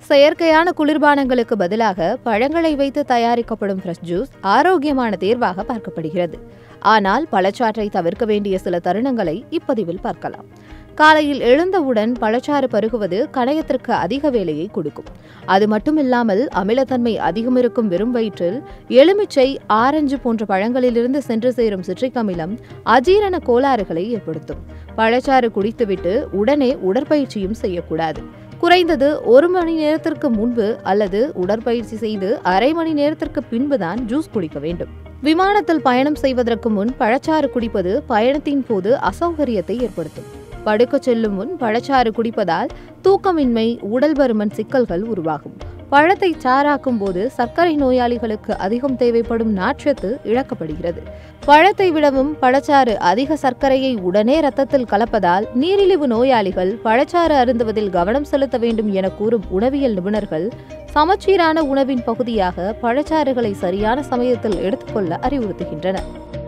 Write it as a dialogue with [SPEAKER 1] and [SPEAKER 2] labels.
[SPEAKER 1] செயற்கையான குளிர்பானங்களுக்கு பதிலாக பழங்களை வைத்து தயாரிக்கப்படும் ஃப்ரெஷ் ஜூஸ் ஆரோக்கியமான தேர்வாக பார்க்கப்படுகிறது ஆனால் பழச்சாற்றை தவிர்க்க வேண்டிய சில தருணங்களை இப்பதிவில் பார்க்கலாம் காலையில் எழுந்தவுடன் பழச்சாறு பருகுவது கணையத்திற்கு அதிக வேலையை கொடுக்கும் அது மட்டுமில்லாமல் அமிலத்தன்மை அதிகம் இருக்கும் வெறும் வயிற்றில் எலுமிச்சை ஆரஞ்சு போன்ற பழங்களிலிருந்து சென்று சேரும் சிட்ரிக் அமிலம் அஜீரண கோளாறுகளை ஏற்படுத்தும் பழச்சாறு குடித்துவிட்டு உடனே உடற்பயிற்சியும் செய்யக்கூடாது குறைந்தது ஒரு மணி நேரத்திற்கு முன்பு அல்லது உடற்பயிற்சி செய்து அரை மணி நேரத்திற்கு பின்புதான் ஜூஸ் குடிக்க வேண்டும் விமானத்தில் பயணம் செய்வதற்கு முன் பழச்சாறு குடிப்பது பயணத்தின் போது அசௌகரியத்தை ஏற்படுத்தும் படுக்கச் செல்லும் முன் பழச்சாறு குடிப்பதால் தூக்கமின்மை உடல் பருமன் சிக்கல்கள் உருவாகும் பழத்தை சாறாக்கும் போது சர்க்கரை நோயாளிகளுக்கு அதிகம் தேவைப்படும் நாற்றத்து இழக்கப்படுகிறது பழத்தை விடவும் பழச்சாறு அதிக சர்க்கரையை உடனே ரத்தத்தில் கலப்பதால் நீரிழிவு நோயாளிகள் பழச்சாறு அருந்துவதில் கவனம் செலுத்த வேண்டும் என கூறும் உணவியல் நிபுணர்கள் சமச்சீரான உணவின் பகுதியாக பழச்சாறுகளை சரியான சமயத்தில் எடுத்துக்கொள்ள அறிவுறுத்துகின்றனர்